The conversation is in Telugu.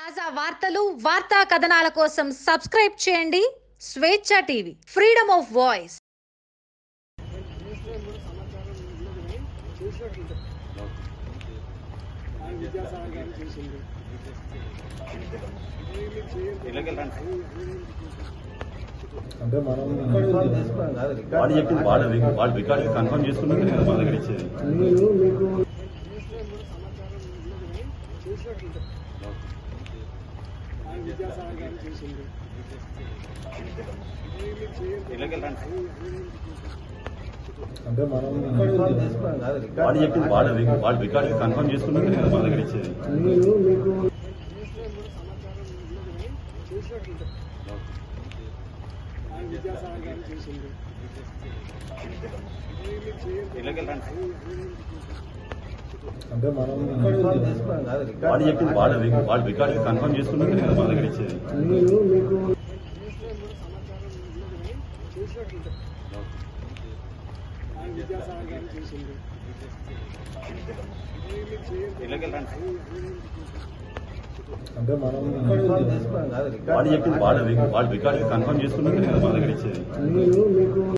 తాజా వార్తలు వార్తా కథనాల కోసం సబ్స్క్రైబ్ చేయండి స్వేచ్ఛ టీవీ ఫ్రీడమ్ ఆఫ్ వాయిస్ ఆయన విద్యాసాగర్ గారు చేసింది అంటే మనం వాడు చెప్పింది వాడు వాడు రికార్డు కన్ఫర్మ్ చేసుకున్నాక కదా మా దగ్గర ఇచ్చేది మీరు మీకు ఆయన విద్యాసాగర్ గారు చేసింది అంటే మనం వాడు చెప్పింది వాడు వాడు రికార్డు కన్ఫర్మ్ చేసుకున్నాక కదా మా దగ్గర ఇచ్చేది మీరు మీకు ఆయన విద్యాసాగర్ గారు చేసింది అంటే మనం వాడు చెప్పింది వాడు వాడు రికార్డు కన్ఫర్మ్ చేసుకున్నాక కదా మా దగ్గర ఇచ్చేది మీరు మీకు ఆయన విద్యాసాగర్ గారు చేసింది అంటే మనం వాడు చెప్పింది వాడు వాడు రికార్డు కన్ఫర్మ్ చేసుకున్నాక కదా మా దగ్గర ఇచ్చేది మీరు మీకు